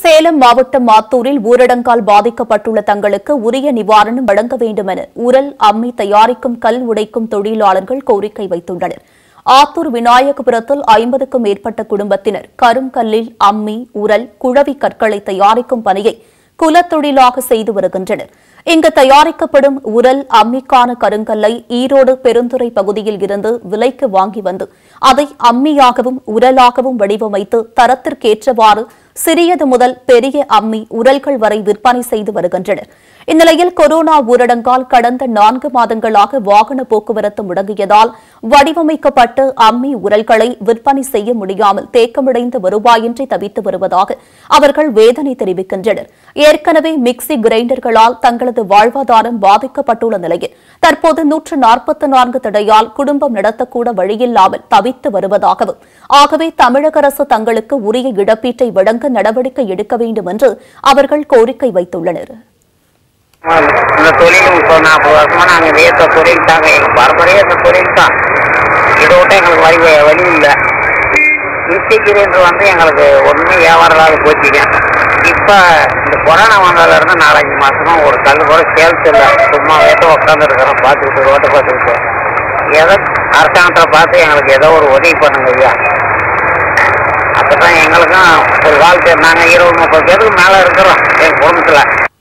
சேலம் மாவட்டம் மாத்தூரில் ஊரடங்கால் பாதிக்கப்பட்டுள்ள தங்களுக்கு உரிய நிவாரணம் வழங்க வேண்டும் என உரல் அம்மி தயாரிக்கும் கல் உடைக்கும் தொழிலாளர்கள் கோரிக்கை வைத்துள்ளனர் ஆத்தூர் விநாயகபுரத்தில் ஐம்பதுக்கும் மேற்பட்ட குடும்பத்தினர் கருங்கல்லில் அம்மி உரல் குழவி கற்களை தயாரிக்கும் பணியை குலத்தொழிலாக செய்து வருகின்றனர் இங்கு தயாரிக்கப்படும் உரல் அம்மிக்கான கருங்கல்லை ஈரோடு பெருந்துறை பகுதியில் இருந்து விலைக்கு வாங்கி வந்து அதை அம்மியாகவும் உரலாகவும் வடிவமைத்து தரத்திற்கேற்றவாறு சிறியது முதல் பெரிய அம்மி உரல்கள் வரை விற்பனை செய்து வருகின்றனர் இந்நிலையில் கொரோனா ஊரடங்கால் கடந்த நான்கு மாதங்களாக வாகன போக்குவரத்து முடங்கியதால் வடிவமைக்கப்பட்ட அம்மி உரல்களை விற்பனை செய்ய முடியாமல் தேக்கமடைந்த வருவாயின்றி தவித்து வருவதாக அவர்கள் வேதனை தெரிவிக்கின்றனர் ஏற்கனவே மிக்சி கிரைண்டர்களால் தங்களது வாழ்வாதாரம் பாதிக்கப்பட்டுள்ள நிலையில் தற்போது நூற்று நாற்பத்தி நான்கு தடையால் குடும்பம் நடத்தக்கூட வழியில்லாமல் தவித்து வருவதாகவும் ஆகவே தமிழக அரசு தங்களுக்கு உரிய இழப்பீட்டை வழங்க நடவடிக்கை எடுக்க வேண்டும் என்று அவர்கள் கோரிக்கை வைத்துள்ளனர் இந்த தொழில் இப்போ நாற்பது வருஷமா நாங்கள் வேத்த தொழில் தாங்க எங்கள் பரம்பரையே இந்த தொழில் தான் இதை விட்டு எங்களுக்கு வழி வழி இல்லை மிஸ்டேக்கிரேன்று வந்து எங்களுக்கு ஒன்றுமே வியாபாரம் இல்லாத போச்சுங்க இப்போ இந்த கொரோனா வந்ததுலேருந்து நாலஞ்சு மாசமா ஒரு கல் கூட சேல்ஸ் இல்லை சும்மா வேட்ட உட்காந்துருக்கிறோம் பார்த்துக்கிட்டு ரோட்டை பார்த்துக்கிட்டு ஏதோ அரசாங்கத்தில் பார்த்து எங்களுக்கு ஏதோ ஒரு உதவி பண்ணுங்க ஐயா அப்போ தான் எங்களுக்கும் ஒரு வாழ்க்கை நாங்கள் இருபது முப்பது பேருக்கு மேலே இருக்கிறோம் எங்கள் குடும்பத்தில்